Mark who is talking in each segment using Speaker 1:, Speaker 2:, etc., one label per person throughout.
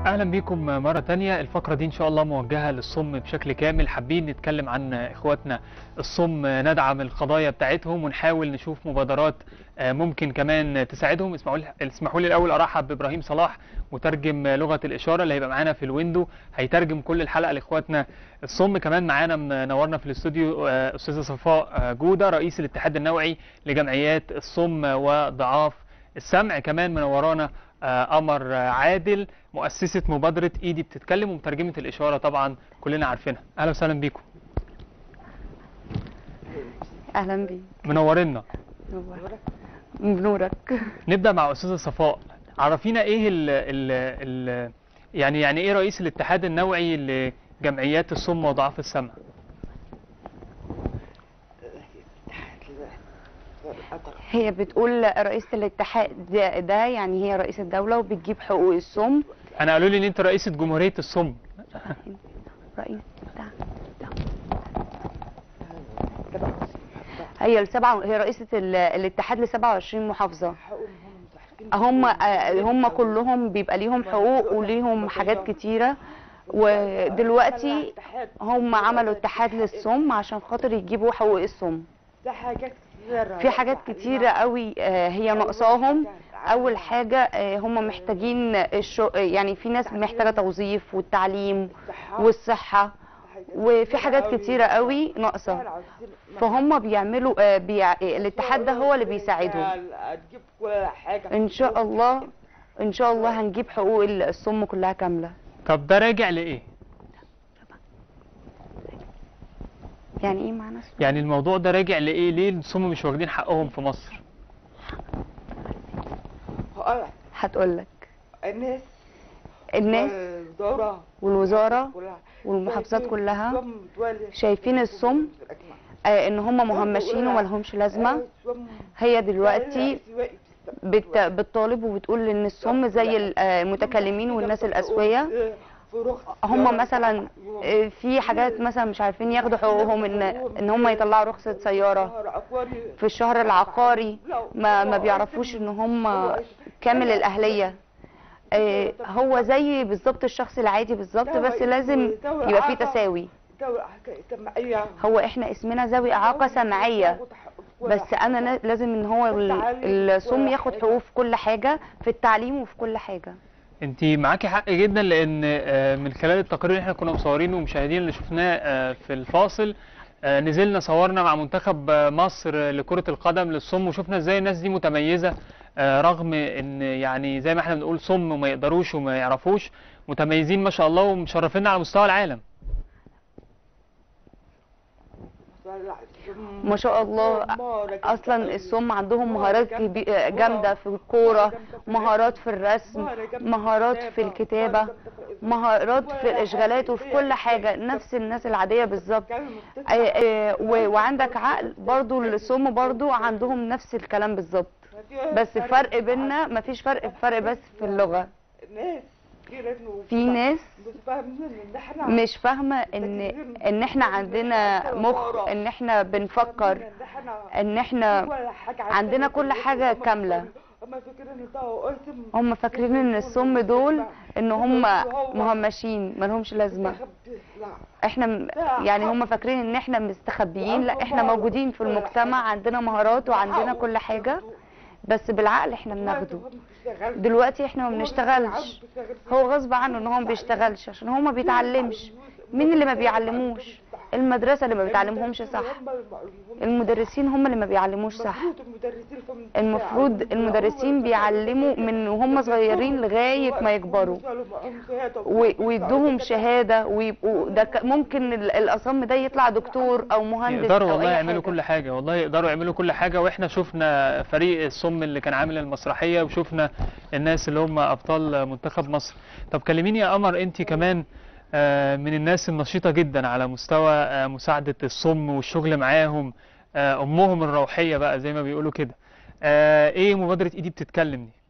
Speaker 1: اهلا بيكم مره تانية الفقره دي ان شاء الله موجهه للصم بشكل كامل حابين نتكلم عن اخواتنا الصم ندعم القضايا بتاعتهم ونحاول نشوف مبادرات آه، ممكن كمان تساعدهم اسمحوا لي اسمحوا لي الاول ارحب بابراهيم صلاح مترجم لغه الاشاره اللي هيبقى معانا في الويندو هيترجم كل الحلقه لاخواتنا الصم كمان معانا منورنا في الاستوديو آه، استاذه صفاء آه، جوده رئيس الاتحاد النوعي لجمعيات الصم وضعاف السمع كمان منورانا آه، قمر آه، عادل مؤسسة مبادرة ايدي بتتكلم ومترجمة الإشارة طبعا كلنا عارفينها أهلا وسهلا بيكم
Speaker 2: اهلا بيك
Speaker 1: منورنا
Speaker 2: نورك بنورك
Speaker 1: نبدأ مع أستاذة صفاء عرفينا إيه ال ال ال يعني يعني إيه رئيس الاتحاد النوعي لجمعيات الصم وضعاف السمع
Speaker 2: هي بتقول رئيسة الاتحاد ده, ده يعني هي رئيس الدولة وبتجيب حقوق الصم
Speaker 1: أنا قالوا لي إن أنت رئيسة جمهورية الصم
Speaker 2: رئيس ده ده. هي السبعة هي رئيسة ال- الاتحاد ل 27 محافظة هم آه، هم كلهم بيبقى ليهم حقوق وليهم حاجات كتيرة ودلوقتي هم عملوا اتحاد للصم عشان خاطر يجيبوا حقوق الصم
Speaker 3: ده حاجات كتيرة
Speaker 2: في حاجات كتيرة قوي آه، هي ناقصاهم اول حاجة آه، هم محتاجين الشو... يعني في ناس محتاجة توظيف والتعليم والصحة وفي حاجات كتيرة قوي ناقصة فهم بيعملوا آه، بيع... الاتحاد ده هو اللي بيساعدهم
Speaker 3: هتجيب كل حاجة
Speaker 2: ان شاء الله ان شاء الله هنجيب حقوق الصم كلها كاملة
Speaker 1: طب ده راجع لإيه؟
Speaker 2: يعني ايه معنى
Speaker 1: يعني الموضوع ده راجع لإيه؟ ليه الصم مش واخدين حقهم في مصر؟
Speaker 3: هقولك
Speaker 2: هتقول لك
Speaker 3: الناس
Speaker 2: الناس
Speaker 3: والدورة
Speaker 2: والوزارة
Speaker 3: كلها
Speaker 2: والمحافظات كلها
Speaker 3: صم دولي.
Speaker 2: شايفين الصم آه، ان هم مهمشين وملهمش لازمة
Speaker 3: صم
Speaker 2: هي دلوقتي بت... بتطالب وبتقول ان الصم زي ال- آه، المتكلمين والناس الاسويه هم مثلا آه، في حاجات مثلا مش عارفين ياخدوا حقوقهم ان ان هم يطلعوا رخصه سياره في الشهر العقاري ما ما بيعرفوش ان هم كامل الاهليه آه، هو زي بالظبط الشخص العادي بالظبط بس لازم يبقى فيه تساوي هو احنا اسمنا ذوي اعاقه سمعيه بس انا نا- لازم ان هو ال- الصم ياخد حقوقه في كل حاجه في التعليم وفي كل حاجه
Speaker 1: انت معاكي حق جدا لان آه، من خلال التقرير اللي احنا كنا مصورينه ومشاهدين اللي شفناه آه، في الفاصل آه، نزلنا صورنا مع منتخب آه، مصر آه، لكرة القدم للصم وشفنا ازاي الناس دي متميزة آه، رغم ان يعني زي ما احنا بنقول صم وما يقدروش وما يعرفوش متميزين ما شاء الله ومشرفينا على مستوى العالم
Speaker 2: ما شاء الله اصلا الصم عندهم مهارات كبي- جامده في الكوره مهارات في الرسم مهارات في الكتابه مهارات في الاشغالات وفي كل حاجه نفس الناس العاديه بالظبط آه، آه، و- وعندك عقل برضو الصم برضو عندهم نفس الكلام بالظبط بس الفرق بيننا مفيش فرق فرق بس في اللغه في ناس مش فاهمه ان ان احنا عندنا مخ ان احنا بنفكر ان احنا عندنا كل حاجة كاملة. هم فاكرين ان الصم دول ان هم مهمشين ملهمش لازمه احنا م- يعني هم فاكرين ان احنا مستخبيين لا احنا موجودين في المجتمع عندنا مهارات وعندنا كل حاجه بس بالعقل احنا بناخده دلوقتي احنا ما بنشتغلش هو غصب عنه ان هو ما بيشتغلش عشان هو ما بيتعلمش مين اللي ما بيعلموش المدرسه اللي ما بتعلمهمش صح المدرسين هم اللي ما بيعلموش صح المفروض المدرسين بيعلموا من وهم صغيرين لغايه ما يكبروا و- ويدوهم شهاده ويبقوا ده ك- ممكن ال- الاصم ده يطلع دكتور او مهندس
Speaker 1: يقدروا
Speaker 2: أو
Speaker 1: والله
Speaker 2: أي
Speaker 1: يعملوا
Speaker 2: حاجة.
Speaker 1: كل حاجة والله يقدروا يعملوا كل حاجة واحنا شفنا فريق الصم اللي كان عامل المسرحية وشفنا الناس اللي هم ابطال منتخب مصر طب كلميني يا قمر انت كمان آه، من الناس النشيطة جدا على مستوى آه، مساعدة الصم والشغل معاهم آه، امهم الروحية بقى زي ما بيقولوا كده آه، ايه مبادرة ايدي بتتكلم دي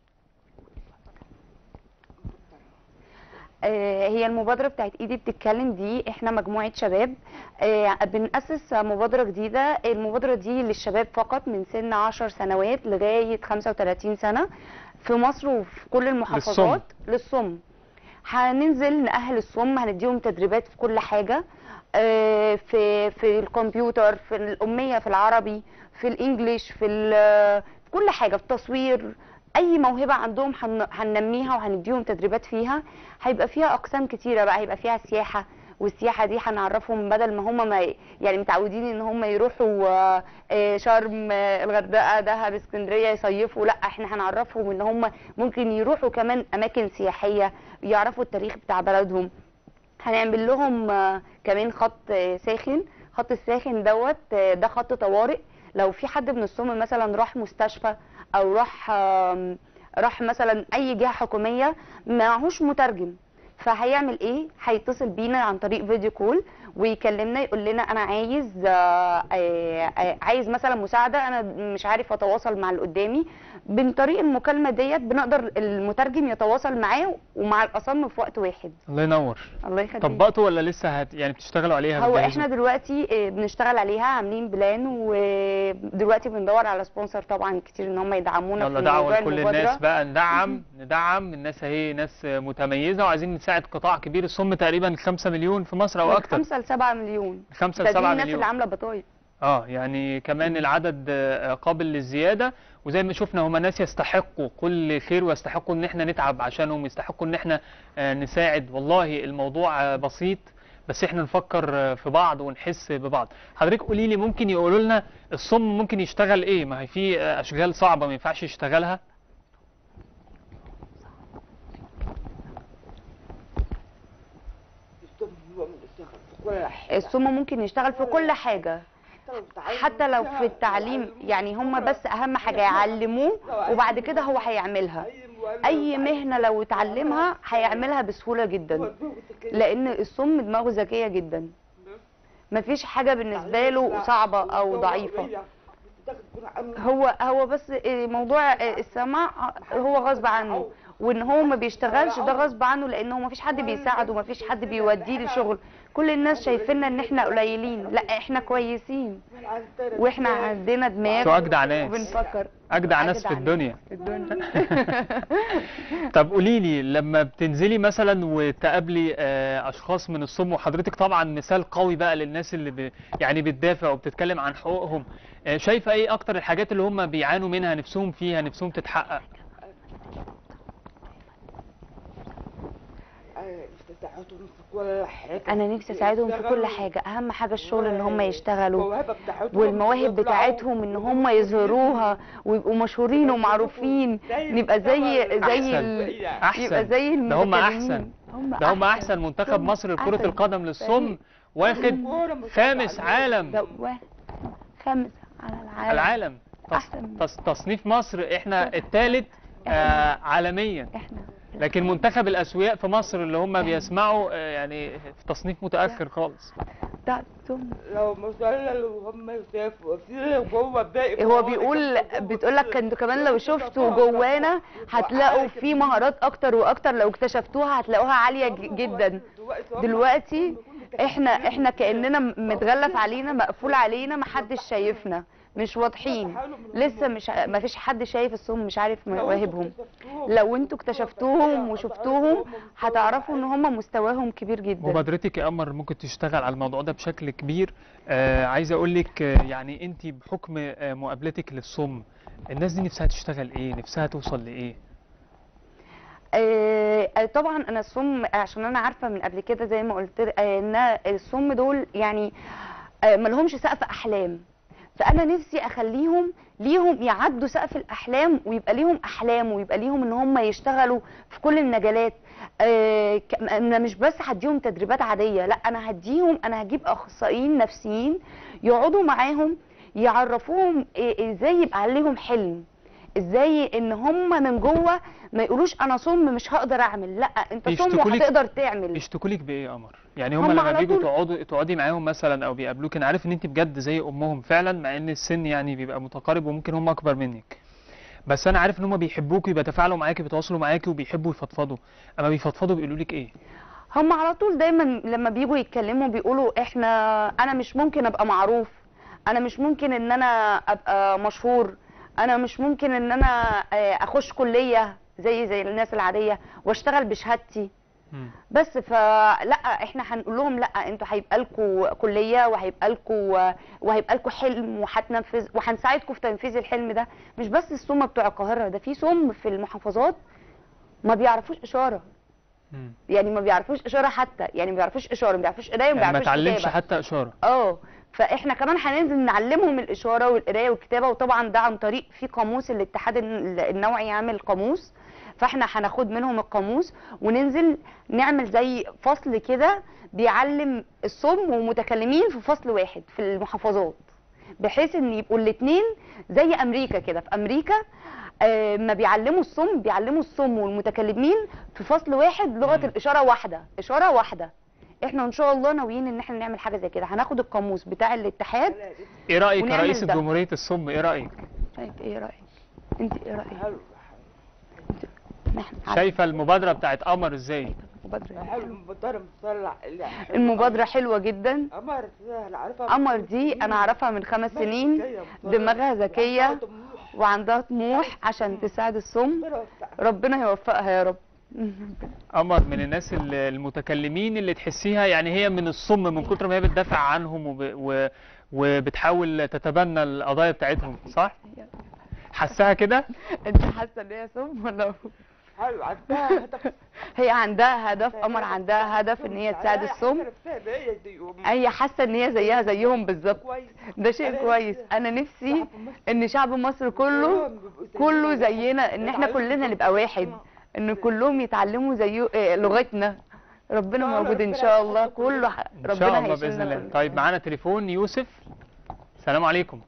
Speaker 2: آه، هي المبادرة بتاعت ايدي بتتكلم دي احنا مجموعة شباب آه، بنأسس مبادرة جديدة المبادرة دي للشباب فقط من سن 10 سنوات لغاية 35 سنة في مصر وفي كل المحافظات للصم هننزل نأهل الصم هنديهم تدريبات في كل حاجة آه، في في الكمبيوتر في الأمية في العربي في الإنجليش في ال- في كل حاجة في التصوير أي موهبة عندهم هن- هننميها وهنديهم تدريبات فيها هيبقى فيها أقسام كتيرة بقى هيبقى فيها سياحة والسياحة دي هنعرفهم بدل ما هم ما ي- يعني متعودين ان هم يروحوا آه، آه، شرم آه، الغردقة دهب اسكندرية يصيفوا لا احنا هنعرفهم ان هم ممكن يروحوا كمان اماكن سياحية يعرفوا التاريخ بتاع بلدهم هنعمل لهم آه، كمان خط آه، ساخن خط الساخن دوت آه، ده خط طوارئ لو في حد من الصم مثلا راح مستشفى او راح آم، راح مثلا اي جهه حكوميه معهوش مترجم فهيعمل ايه هيتصل بينا عن طريق فيديو كول ويكلمنا يقول لنا انا عايز آه، آه، آه، عايز مثلا مساعده انا مش عارف اتواصل مع اللي قدامي من طريق المكالمه ديت بنقدر المترجم يتواصل معاه ومع الاصم في وقت واحد
Speaker 1: الله ينور
Speaker 2: الله يخليك
Speaker 1: طبقتوا ولا لسه هت يعني بتشتغلوا عليها
Speaker 2: هو
Speaker 1: بتجهزوا؟
Speaker 2: احنا دلوقتي آه، بنشتغل عليها عاملين بلان ودلوقتي بندور على سبونسر طبعا كتير ان هم يدعمونا
Speaker 1: يلا
Speaker 2: في
Speaker 1: دعوة
Speaker 2: موضوع
Speaker 1: لكل
Speaker 2: المبادرة.
Speaker 1: الناس بقى ندعم ندعم الناس اهي ناس متميزة وعايزين نساعد قطاع كبير الصم تقريبا 5 مليون في مصر او
Speaker 2: من
Speaker 1: اكتر
Speaker 2: خمسة لسبعة مليون
Speaker 1: 5
Speaker 2: ده
Speaker 1: ل
Speaker 2: دي
Speaker 1: 7
Speaker 2: الناس
Speaker 1: مليون
Speaker 2: اللي عاملة بطايق
Speaker 1: اه يعني كمان العدد آه، قابل للزياده وزي ما شفنا هم ناس يستحقوا كل خير ويستحقوا ان احنا نتعب عشانهم يستحقوا ان احنا آه، نساعد والله الموضوع آه، بسيط بس احنا نفكر آه، في بعض ونحس ببعض حضرتك قولي لي ممكن يقولوا لنا الصم ممكن يشتغل ايه ما هي في آه، اشغال صعبه ما ينفعش يشتغلها
Speaker 2: الصم ممكن يشتغل في كل حاجة حتى لو في التعليم يعني هم بس اهم حاجة يعلموه وبعد كده هو هيعملها اي مهنة لو اتعلمها هيعملها بسهولة جدا لان الصم دماغه ذكية جدا مفيش حاجة بالنسبة له صعبة او ضعيفة هو هو بس موضوع السمع هو غصب عنه وان هو ما بيشتغلش ده غصب عنه لان هو ما فيش حد بيساعده وما فيش حد بيوديه للشغل كل الناس شايفيننا ان احنا قليلين لا احنا كويسين واحنا عندنا دماغ
Speaker 1: انتوا اجدع ناس
Speaker 2: وبنفكر
Speaker 1: اجدع ناس في الدنيا
Speaker 2: في الدنيا
Speaker 1: طب قولي لي لما بتنزلي مثلا وتقابلي آه، اشخاص من الصم وحضرتك طبعا مثال قوي بقى للناس اللي ب... يعني بتدافع وبتتكلم عن حقوقهم آه، شايفه ايه اكتر الحاجات اللي هم بيعانوا منها نفسهم فيها نفسهم تتحقق
Speaker 2: انا نفسي اساعدهم في كل حاجه اهم حاجه الشغل ان هم يشتغلوا والمواهب بتاعتهم ان هم يظهروها ويبقوا مشهورين ومعروفين نبقى زي زي ال...
Speaker 1: احسن
Speaker 2: يبقى زي
Speaker 1: ده هم
Speaker 2: المتكلمين.
Speaker 1: احسن ده هم احسن منتخب مصر لكره
Speaker 2: أحسن.
Speaker 1: القدم للصم واخد خامس عالم
Speaker 2: ده واحد خامس على العالم
Speaker 1: العالم تص...
Speaker 2: أحسن.
Speaker 1: تص... تصنيف مصر احنا الثالث آه عالميا
Speaker 2: احنا
Speaker 1: لكن منتخب الاسوياء في مصر اللي هم بيسمعوا آه، يعني في تصنيف متاخر خالص
Speaker 2: بتاعتهم
Speaker 3: لو مثلا لو هم يسافروا في جوه باقي
Speaker 2: هو بيقول بتقول لك انتوا كمان لو شفتوا جوانا هتلاقوا في مهارات اكتر واكتر لو اكتشفتوها هتلاقوها عاليه ج- جدا دلوقتي احنا احنا كاننا متغلف علينا مقفول علينا محدش شايفنا مش واضحين لسه مش ما فيش حد شايف الصم مش عارف مواهبهم لو انتوا اكتشفتوهم وشفتوهم هتعرفوا ان هم مستواهم كبير جدا
Speaker 1: مبادرتك يا قمر ممكن تشتغل على الموضوع ده بشكل كبير آه عايز اقول لك آه يعني انت بحكم آه مقابلتك للصم الناس دي نفسها تشتغل ايه نفسها توصل لايه
Speaker 2: آه، طبعا انا الصم عشان انا عارفه من قبل كده زي ما قلت آه، ان الصم دول يعني آه، ما لهمش سقف احلام فانا نفسي اخليهم ليهم يعدوا سقف الاحلام ويبقى ليهم احلام ويبقى ليهم ان هم يشتغلوا في كل المجالات آه، ك- انا مش بس هديهم تدريبات عاديه لا انا هديهم انا هجيب اخصائيين نفسيين يقعدوا معاهم يعرفوهم إيه- ازاي يبقى عليهم حلم ازاي ان هم من جوه ما يقولوش انا صم مش هقدر اعمل لا انت صم
Speaker 1: بيشتكوا لك-
Speaker 2: وهتقدر تعمل
Speaker 1: بيشتكوا لك بايه يا قمر يعني هم
Speaker 2: هم
Speaker 1: لما
Speaker 2: على
Speaker 1: بيجوا
Speaker 2: طول-
Speaker 1: تقعدوا تقعدي معاهم مثلا او بيقابلوك انا عارف ان انت بجد زي امهم فعلا مع ان السن يعني بيبقى متقارب وممكن هم اكبر منك بس انا عارف ان هم بيحبوكي بيتفاعلوا معاكي بيتواصلوا معاكي وبيحبوا يفضفضوا اما بيفضفضوا بيقولوا لك ايه
Speaker 2: هم على طول دايما لما بيجوا يتكلموا بيقولوا احنا انا مش ممكن ابقى معروف انا مش ممكن ان انا ابقى مشهور انا مش ممكن ان انا آه، اخش كليه زي زي الناس العاديه واشتغل بشهادتي
Speaker 1: مم.
Speaker 2: بس فلا احنا هنقول لهم لا انتوا هيبقى لكم كليه وهيبقى لكم وهيبقى لكم حلم وهتنفذ وهنساعدكم في تنفيذ الحلم ده مش بس السم بتوع القاهره ده في سم في المحافظات ما بيعرفوش اشاره
Speaker 1: مم.
Speaker 2: يعني ما بيعرفوش اشاره حتى يعني ما بيعرفوش اشاره ما بيعرفوش قرايه ما
Speaker 1: يعني ما
Speaker 2: بيعرفوش
Speaker 1: تعلمش
Speaker 2: كتابه
Speaker 1: حتى اشاره
Speaker 2: اه فاحنا كمان هننزل نعلمهم الاشاره والقرايه والكتابه وطبعا ده عن طريق في قاموس الاتحاد الن- النوعي عامل قاموس فاحنا هناخد منهم القاموس وننزل نعمل زي فصل كده بيعلم الصم ومتكلمين في فصل واحد في المحافظات بحيث ان يبقوا الاثنين زي امريكا كده في امريكا آه، ما بيعلموا الصم بيعلموا الصم والمتكلمين في فصل واحد لغه
Speaker 1: مم.
Speaker 2: الاشاره واحده اشاره واحده احنا ان شاء الله ناويين ان احنا نعمل حاجه زي كده هناخد القاموس بتاع الاتحاد
Speaker 1: ايه رايك
Speaker 2: ونعمل
Speaker 1: كرئيس
Speaker 2: ده.
Speaker 1: جمهوريه الصم ايه رايك
Speaker 2: طيب ايه رايك انت ايه رايك
Speaker 3: حلو
Speaker 2: احنا
Speaker 1: شايفه المبادره بتاعت قمر ازاي
Speaker 2: المبادره
Speaker 3: حلو المبادرة مطلع
Speaker 2: المبادره حلوه جدا
Speaker 3: قمر سهل عارفها
Speaker 2: قمر دي انا اعرفها من خمس سنين دماغها ذكيه وعندها طموح عشان تساعد الصم ربنا يوفقها يا رب
Speaker 1: قمر من الناس ال- المتكلمين اللي تحسيها يعني هي من الصم من كتر ما هي بتدافع عنهم وب... و... وبتحاول تتبنى القضايا بتاعتهم صح حسها كده
Speaker 2: انت حاسه ان هي صم ولا
Speaker 3: حلو عندها هدف
Speaker 2: هي عندها هدف قمر عندها هدف ان هي تساعد الصم هي حاسه ان هي زيها زيهم بالظبط
Speaker 3: كويس
Speaker 2: ده شيء كويس انا نفسي ان شعب مصر كله كله زينا ان احنا كلنا نبقى واحد ان كلهم يتعلموا زي آه، لغتنا ربنا موجود ان شاء الله كله ح-
Speaker 1: ان شاء
Speaker 2: ربنا
Speaker 1: الله باذن
Speaker 2: هيشيلنا
Speaker 1: الله
Speaker 2: كلنا.
Speaker 1: طيب معانا تليفون يوسف السلام عليكم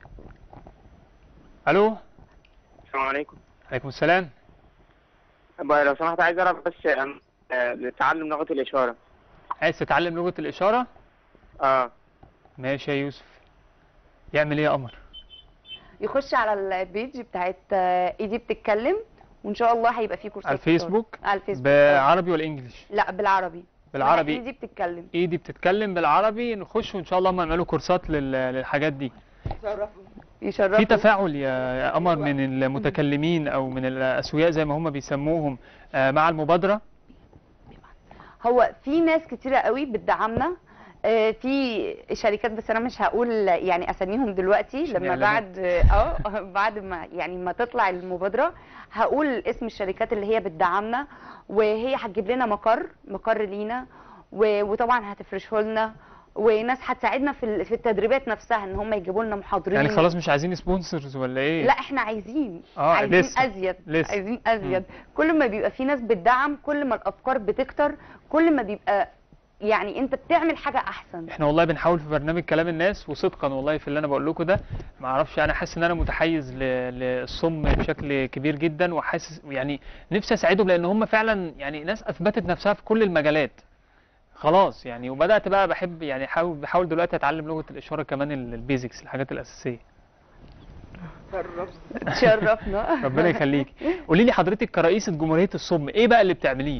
Speaker 1: الو
Speaker 4: السلام عليكم
Speaker 1: عليكم السلام
Speaker 4: بقى لو سمحت عايز اعرف بس أم، آه، تعلم لغة الإشارة
Speaker 1: عايز تتعلم لغه الاشاره
Speaker 4: اه
Speaker 1: ماشي يا يوسف يعمل ايه يا قمر
Speaker 2: يخش على البيج بتاعت آه، ايدي بتتكلم وان شاء الله هيبقى فيه كورسات
Speaker 1: على الفيسبوك
Speaker 2: على الفيسبوك آه.
Speaker 1: بعربي ولا انجليش
Speaker 2: لا بالعربي
Speaker 1: بالعربي
Speaker 2: ايدي بتتكلم
Speaker 1: ايدي بتتكلم بالعربي نخش وان شاء الله هم يعملوا كورسات لل- للحاجات دي
Speaker 2: يشرفوا
Speaker 1: في تفاعل يا يا قمر من المتكلمين او من الاسوياء زي ما هم بيسموهم آه، مع المبادره
Speaker 2: هو في ناس كتيرة قوي بتدعمنا آه، في شركات بس انا مش هقول يعني اساميهم دلوقتي
Speaker 1: عشان
Speaker 2: لما
Speaker 1: إعلانات.
Speaker 2: بعد اه بعد ما يعني ما تطلع المبادره هقول اسم الشركات اللي هي بتدعمنا وهي هتجيب لنا مقر مقر لينا و- وطبعا هتفرشه لنا وناس هتساعدنا في ال- في التدريبات نفسها ان هم يجيبوا لنا محاضرين
Speaker 1: يعني خلاص مش عايزين سبونسرز ولا ايه
Speaker 2: لا احنا عايزين
Speaker 1: آه،
Speaker 2: عايزين
Speaker 1: لسه.
Speaker 2: ازيد
Speaker 1: لسه.
Speaker 2: عايزين ازيد كل ما بيبقى في ناس بتدعم كل ما الافكار بتكتر كل ما بيبقى يعني انت بتعمل حاجه احسن
Speaker 1: احنا والله بنحاول في برنامج كلام الناس وصدقا والله في اللي انا بقول لكم ده ما اعرفش انا حاسس ان انا متحيز ل- للصم بشكل كبير جدا وحاسس يعني نفسي اساعدهم لان هم فعلا يعني ناس اثبتت نفسها في كل المجالات خلاص يعني وبدات بقى بحب يعني حاول بحاول دلوقتي اتعلم لغه الاشاره كمان ال- البيزكس الحاجات الاساسيه
Speaker 2: تشرفنا
Speaker 1: ربنا يخليك قولي لي حضرتك كرئيسه جمهوريه الصم ايه بقى اللي بتعمليه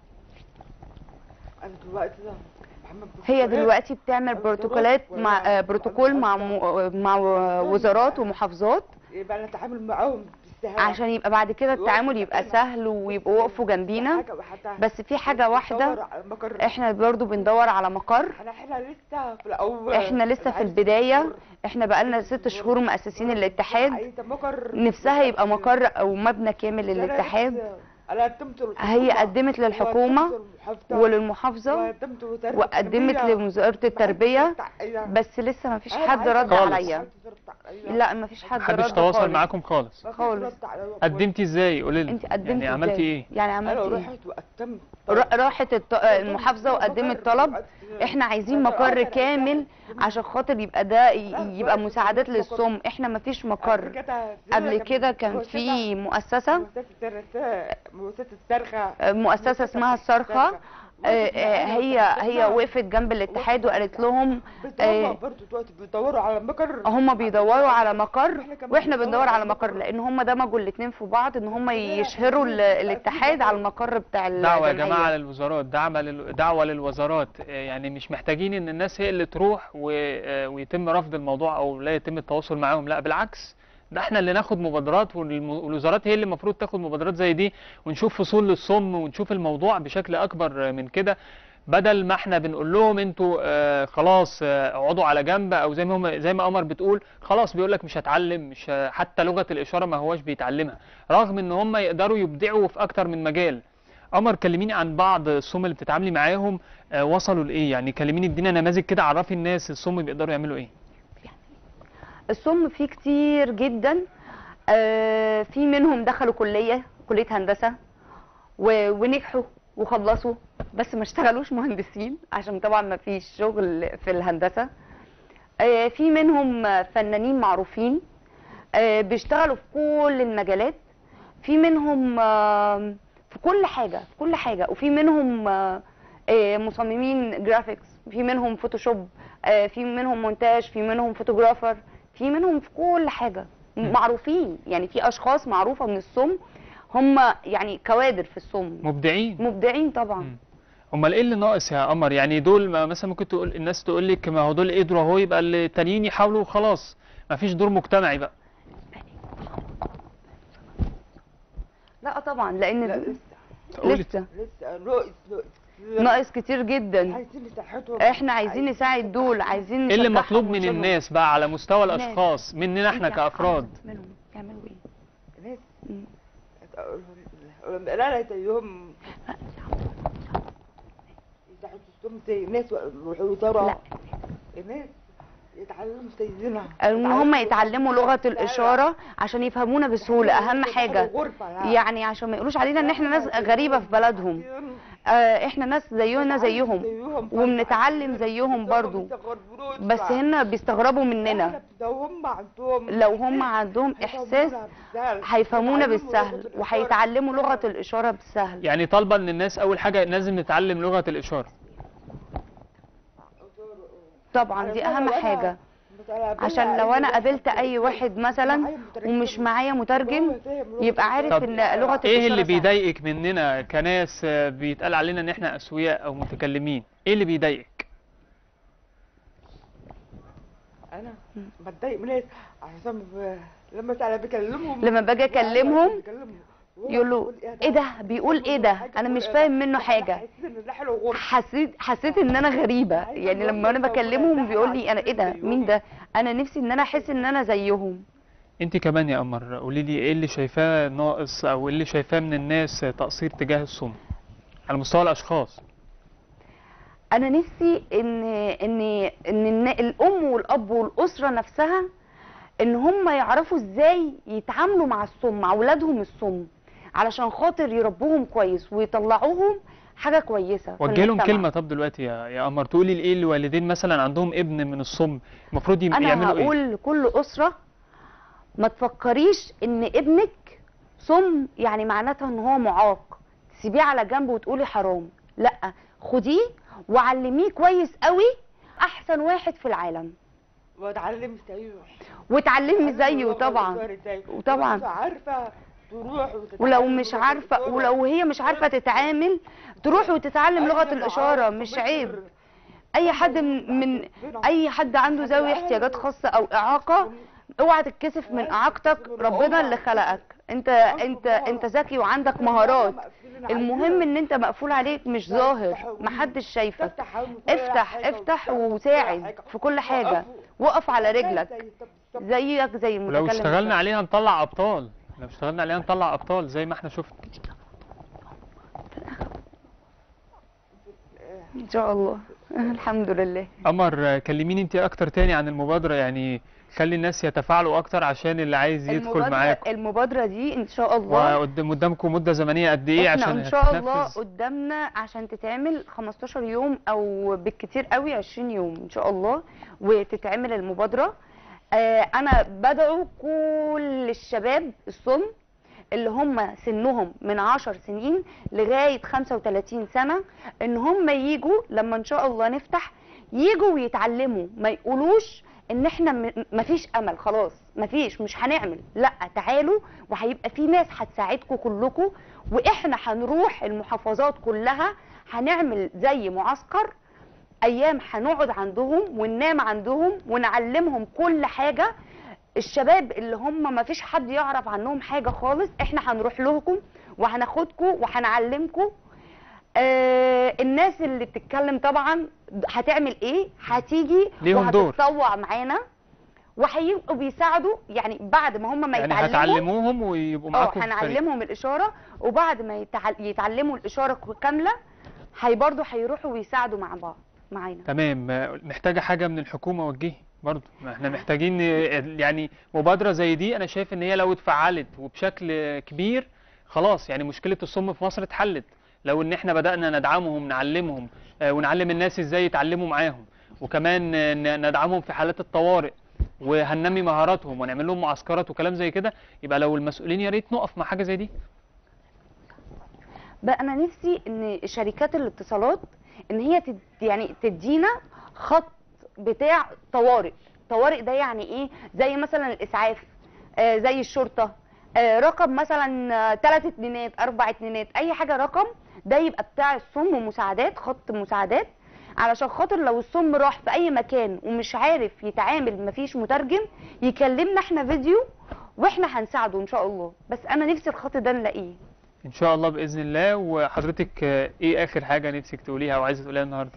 Speaker 3: انا دلوقتي ده محمد
Speaker 2: هي دلوقتي بتعمل بروتوكولات مع آه، بروتوكول مع م- مع وزارات ومحافظات
Speaker 3: يبقى نتعامل معاهم بالسهاله
Speaker 2: عشان يبقى بعد كده التعامل يبقى سهل ويبقوا وقفوا جنبينا بس في حاجه واحده احنا برضو بندور على مقر
Speaker 3: احنا احنا لسه في الاول
Speaker 2: احنا لسه في البدايه احنا بقالنا ست شهور مؤسسين الاتحاد
Speaker 3: عايزه مقر
Speaker 2: نفسها يبقى مقر او مبنى كامل للاتحاد
Speaker 3: انا قدمت للحكومة
Speaker 2: هي قدمت للحكومه
Speaker 3: وقدمت للمحافظة
Speaker 2: وللمحافظه
Speaker 3: وقدمت لوزارة
Speaker 2: وقدمت
Speaker 3: التربية.
Speaker 2: لوزاره التربيه بس لسه ما فيش حد رد
Speaker 1: خالص.
Speaker 2: عليا لا ما فيش حد
Speaker 1: محدش
Speaker 2: رد
Speaker 1: تواصل
Speaker 2: خالص.
Speaker 1: معاكم خالص
Speaker 2: خالص.
Speaker 1: قدمتي ازاي قولي لي
Speaker 2: انت قدمتي
Speaker 1: يعني عملتي
Speaker 2: ازاي؟
Speaker 1: ايه
Speaker 2: يعني
Speaker 3: انا
Speaker 2: عملتي ايه
Speaker 3: رحت وقدمت
Speaker 2: را- راحت الط- المحافظه وقدمت طلب احنا عايزين مقر كامل عشان خاطر يبقى ده ي- يبقى مساعدات للصم احنا ما فيش مقر قبل كده كان في مؤسسه
Speaker 3: مؤسسة الصرخة
Speaker 2: مؤسسه اسمها الصرخه آه، آه، هي هي وقفت جنب الاتحاد وقالت لهم
Speaker 3: بيدوروا
Speaker 2: آه،
Speaker 3: برضه دلوقتي بيدوروا على مقر
Speaker 2: هم بيدوروا على مقر واحنا بندور على مقر لان هم دمجوا الاثنين في بعض ان هم يشهروا ال- الاتحاد على المقر بتاع
Speaker 1: دعوة يا
Speaker 2: الجمعية.
Speaker 1: جماعة للوزارات دعوة لل... دعوة للوزارات آه، يعني مش محتاجين ان الناس هي اللي تروح و... آه، ويتم رفض الموضوع او لا يتم التواصل معاهم لا بالعكس ده احنا اللي ناخد مبادرات والم- والوزارات هي اللي المفروض تاخد مبادرات زي دي ونشوف فصول للصم ونشوف الموضوع بشكل اكبر من كده بدل ما احنا بنقول لهم انتوا آه خلاص آه، اقعدوا على جنب او زي ما هم زي ما قمر بتقول خلاص بيقول لك مش هتعلم مش ه- حتى لغة الاشارة ما هواش بيتعلمها رغم ان هم يقدروا يبدعوا في اكتر من مجال قمر كلميني عن بعض الصم اللي بتتعاملي معاهم آه وصلوا لايه يعني كلميني ادينا نماذج كده عرفي الناس الصم بيقدروا يعملوا ايه
Speaker 2: الصم فيه كتير جدا آه، في منهم دخلوا كلية كلية هندسة و- ونجحوا وخلصوا بس ما اشتغلوش مهندسين عشان طبعا ما فيش شغل في الهندسة آه، في منهم آه، فنانين معروفين آه، بيشتغلوا في كل المجالات في منهم آه، في كل حاجة في كل حاجة وفي منهم آه، آه، مصممين جرافيكس في منهم فوتوشوب آه، في منهم مونتاج في منهم فوتوغرافر في منهم في كل حاجة معروفين يعني في أشخاص معروفة من الصم هم يعني كوادر في الصم
Speaker 1: مبدعين
Speaker 2: مبدعين طبعا
Speaker 1: مم. امال ايه اللي ناقص يا قمر يعني دول ما مثلا ممكن تقول الناس تقول لك ما هو دول قدروا اهو يبقى التانيين يحاولوا وخلاص ما فيش دور مجتمعي بقى
Speaker 2: لا طبعا لأن
Speaker 3: لا لسه
Speaker 1: قولي
Speaker 2: لسه
Speaker 3: لسه ناقص ناقص كتير.
Speaker 2: ناقص كتير جدا
Speaker 3: عايزين نساعدهم
Speaker 2: احنا عايزين نساعد دول عايزين
Speaker 1: ايه اللي
Speaker 2: نشجعهم
Speaker 1: مطلوب من
Speaker 2: ونشيلهم.
Speaker 1: الناس بقى على مستوى
Speaker 2: الناس.
Speaker 1: الاشخاص مننا احنا
Speaker 2: انت
Speaker 1: كافراد
Speaker 2: منهم يعملوا ايه
Speaker 3: ناس
Speaker 2: مم.
Speaker 3: لا لا زيهم يساعدوا الصم زي الناس والوزارة
Speaker 2: لا
Speaker 3: الناس يتعلموا زينا
Speaker 2: ان هم يتعلموا لغه الاشاره عشان يفهمونا بسهوله اهم حاجه يعني عشان ما يقولوش علينا ان احنا ناس غريبه في بلدهم آه، احنا ناس زينا زيهم وبنتعلم زيهم برضو بس هنا بيستغربوا مننا
Speaker 3: لو هم عندهم
Speaker 2: لو هم عندهم احساس هيفهمونا بالسهل وهيتعلموا لغه الاشاره بالسهل
Speaker 1: يعني طالبه ان الناس اول حاجه لازم نتعلم لغه الاشاره
Speaker 2: طبعا دي اهم حاجه عشان لو انا قابلت اي واحد مثلا ومش معايا مترجم يبقى عارف
Speaker 1: طب
Speaker 2: ان لغه
Speaker 1: ايه اللي
Speaker 2: الاشاره سهلة.
Speaker 1: بيضايقك مننا كناس آه، بيتقال علينا ان احنا اسوياء او متكلمين ايه اللي بيضايقك
Speaker 3: انا بتضايق من الناس عشان ب- لما تعالى بكلمهم
Speaker 2: لما باجي اكلمهم يقولوا ايه ده بيقول ايه ده انا مش فاهم منه حاجه حسيت حسيت ان انا غريبه يعني لما انا بكلمهم بيقول لي انا ايه ده مين ده انا نفسي ان انا احس ان انا زيهم
Speaker 1: انت كمان يا قمر قولي لي ايه اللي شايفاه ناقص او ايه اللي شايفاه من الناس تقصير تجاه الصم على مستوى الاشخاص
Speaker 2: انا نفسي ان ان ان النا- الام والاب والاسره نفسها ان هم يعرفوا ازاي يتعاملوا مع الصم مع اولادهم الصم علشان خاطر يربوهم كويس ويطلعوهم حاجه كويسه في
Speaker 1: وجه لهم
Speaker 2: المجتمع.
Speaker 1: كلمه طب دلوقتي يا يا قمر تقولي لايه الوالدين مثلا عندهم ابن من الصم المفروض يم-
Speaker 2: انا
Speaker 1: يعملوا ايه
Speaker 2: هقول لكل اسره ما تفكريش ان ابنك صم يعني معناتها ان هو معاق تسيبيه على جنب وتقولي حرام لا خديه وعلميه كويس قوي احسن واحد في العالم
Speaker 3: واتعلم زيه
Speaker 2: وتعلمي زيه طبعا وطبعا.
Speaker 3: مش عارفه تروح
Speaker 2: ولو مش عارفه ولو هي مش عارفه تتعامل تروح وتتعلم لغه الاشاره مش عيب اي حد من من اي حد عنده ذوي احتياجات خاصه او اعاقه اوعى تتكسف من اعاقتك ربنا اللي خلقك انت انت انت ذكي وعندك مهارات المهم ان انت مقفول عليك مش ظاهر محدش شايفك افتح افتح وساعد في كل حاجه وقف على رجلك زيك زي المتكلم
Speaker 1: ولو اشتغلنا
Speaker 2: بالظبط.
Speaker 1: عليها نطلع ابطال لو اشتغلنا عليها نطلع ابطال زي ما احنا شفنا
Speaker 2: ان شاء الله الحمد لله
Speaker 1: قمر آه، كلميني انت اكتر تاني عن المبادره يعني خلي الناس يتفاعلوا اكتر عشان اللي عايز يدخل
Speaker 2: المبادرة
Speaker 1: معاكم
Speaker 2: المبادرة دي ان شاء الله
Speaker 1: وقدام قدامكم مده زمنيه قد ايه
Speaker 2: احنا
Speaker 1: عشان
Speaker 2: ان شاء الله
Speaker 1: هتتنفذ؟
Speaker 2: قدامنا عشان تتعمل 15 يوم او بالكتير قوي 20 يوم ان شاء الله وتتعمل المبادرة آه انا بدعو كل الشباب الصم اللي هم سنهم من 10 سنين لغاية 35 سنة ان هم يجوا لما ان شاء الله نفتح يجوا ويتعلموا ما يقولوش ان احنا م- مفيش امل خلاص مفيش مش هنعمل لا تعالوا وهيبقى في ناس هتساعدكم كلكم واحنا هنروح المحافظات كلها هنعمل زي معسكر ايام هنقعد عندهم وننام عندهم ونعلمهم كل حاجه الشباب اللي هم ما فيش حد يعرف عنهم حاجه خالص احنا هنروح لكم وهناخدكم وهنعلمكم آه الناس اللي بتتكلم طبعا هتعمل ايه هتيجي
Speaker 1: ليهم دور.
Speaker 2: وهتتطوع معانا وهيبقوا بيساعدوا يعني بعد ما هم ما
Speaker 1: يعني
Speaker 2: يتعلموا
Speaker 1: هتعلموهم ويبقوا
Speaker 2: اه
Speaker 1: معاكم في الفريق.
Speaker 2: هنعلمهم الاشاره وبعد ما يتعل... يتعلموا الاشاره كامله هي برضه هيروحوا ويساعدوا مع بعض معانا
Speaker 1: تمام آه، محتاجة حاجة من الحكومة وجهي برضه ما احنا محتاجين آه، يعني مبادرة زي دي انا شايف ان هي لو اتفعلت وبشكل آه، كبير خلاص يعني مشكلة الصم في مصر اتحلت لو ان احنا بدأنا ندعمهم نعلمهم آه، ونعلم الناس ازاي يتعلموا معاهم وكمان آه، ن- ندعمهم في حالات الطوارئ وهننمي مهاراتهم ونعمل لهم معسكرات وكلام زي كده يبقى لو المسؤولين يا ريت نقف مع حاجة زي دي
Speaker 2: بقى انا نفسي ان شركات الاتصالات ان هي تد... يعني تدينا خط بتاع طوارئ طوارئ ده يعني ايه زي مثلا الاسعاف آه زي الشرطه آه رقم مثلا ثلاث اتنينات اربع اتنينات اي حاجه رقم ده يبقى بتاع الصم ومساعدات خط مساعدات علشان خاطر لو الصم راح في اي مكان ومش عارف يتعامل مفيش مترجم يكلمنا احنا فيديو واحنا هنساعده ان شاء الله بس انا نفسي الخط ده نلاقيه
Speaker 1: ان شاء الله باذن الله وحضرتك آه، ايه اخر حاجه نفسك تقوليها او عايزه تقوليها النهارده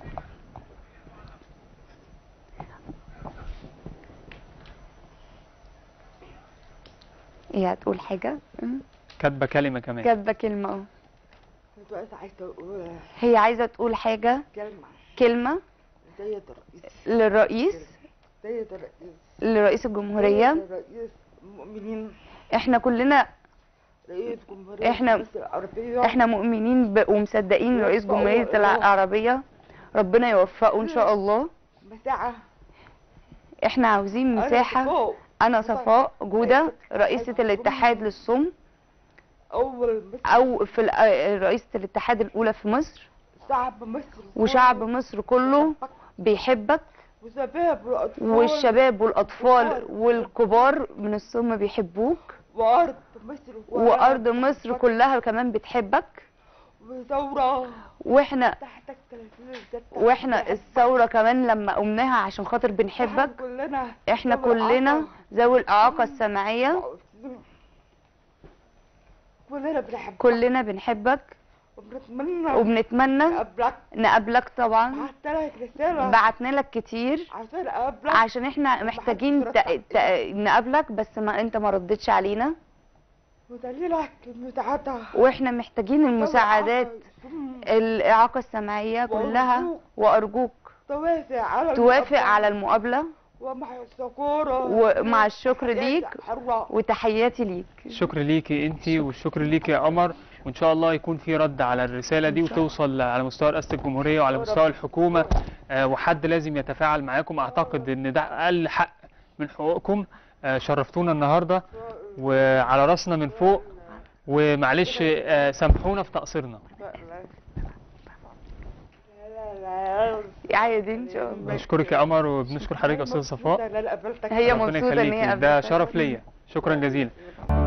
Speaker 2: ايه هتقول حاجه
Speaker 1: كاتبه كلمه كمان
Speaker 2: كاتبه كلمه اه
Speaker 3: دلوقتي عايزة أقول
Speaker 2: هي عايزه تقول حاجه
Speaker 3: كلمة
Speaker 2: كلمه
Speaker 3: سيد الرئيس
Speaker 2: للرئيس
Speaker 3: سيد الرئيس
Speaker 2: لرئيس الجمهوريه
Speaker 3: سيد رئيس المؤمنين
Speaker 2: احنا كلنا
Speaker 3: رئيس جمهورية
Speaker 2: إحنا-
Speaker 3: مصر العربية
Speaker 2: احنا مؤمنين ب... ومصدقين رئيس جمهوريه العربيه ربنا يوفقه ان شاء الله
Speaker 3: مساحة
Speaker 2: احنا عاوزين
Speaker 3: أنا
Speaker 2: مساحه
Speaker 3: فوق.
Speaker 2: انا صفاء جوده رئيسه الاتحاد للصم
Speaker 3: أول مصر
Speaker 2: او في ال- آه، رئيسه الاتحاد الاولى في مصر
Speaker 3: شعب مصر
Speaker 2: وشعب مصر كله بيحبك
Speaker 3: وشباب والأطفال
Speaker 2: والشباب والاطفال والكبار من الصم بيحبوك
Speaker 3: وأرض مصر
Speaker 2: وارض مصر كلها كمان بتحبك
Speaker 3: وثورة
Speaker 2: واحنا
Speaker 3: تحتك 30 ستة
Speaker 2: واحنا الثوره كمان لما قمناها عشان خاطر بنحبك
Speaker 3: كلنا
Speaker 2: احنا
Speaker 3: ذوي
Speaker 2: كلنا
Speaker 3: الإعاقة.
Speaker 2: ذوي الاعاقه السمعيه
Speaker 3: كلنا بنحبك
Speaker 2: كلنا بنحبك
Speaker 3: وبنتمنى
Speaker 2: وبنتمنى
Speaker 3: أقابلك
Speaker 2: نقابلك طبعا
Speaker 3: بعت لك رسالة
Speaker 2: بعتنا لك كتير
Speaker 3: عشان أقابلك
Speaker 2: عشان احنا محتاجين ت... ت... نقابلك بس ما انت ما ردتش علينا
Speaker 3: ودليلك المساعدة
Speaker 2: واحنا محتاجين المساعدات الاعاقه السمعيه كلها وارجوك
Speaker 3: توافق على
Speaker 2: توافق
Speaker 3: المقابلة
Speaker 2: على المقابله
Speaker 3: ومع الشكورة
Speaker 2: ومع الشكر ليك
Speaker 3: حرة
Speaker 2: وتحياتي ليك
Speaker 1: الشكر ليكي انت والشكر ليكي يا قمر وان شاء الله يكون في رد على الرساله دي وتوصل على مستوى رئاسه الجمهوريه وعلى مستوى الحكومه آه، وحد لازم يتفاعل معاكم اعتقد ان ده اقل حق من حقوقكم آه، شرفتونا النهارده وعلى راسنا من فوق ومعلش آه، سامحونا في تقصيرنا
Speaker 2: عادي ان شاء الله
Speaker 1: بنشكرك يا قمر وبنشكر حضرتك يا استاذه صفاء
Speaker 2: هي
Speaker 1: ربنا
Speaker 2: مبسوطه ان هي
Speaker 1: يخليكي ده
Speaker 2: قابلتك
Speaker 1: شرف ليا شكرا جزيلا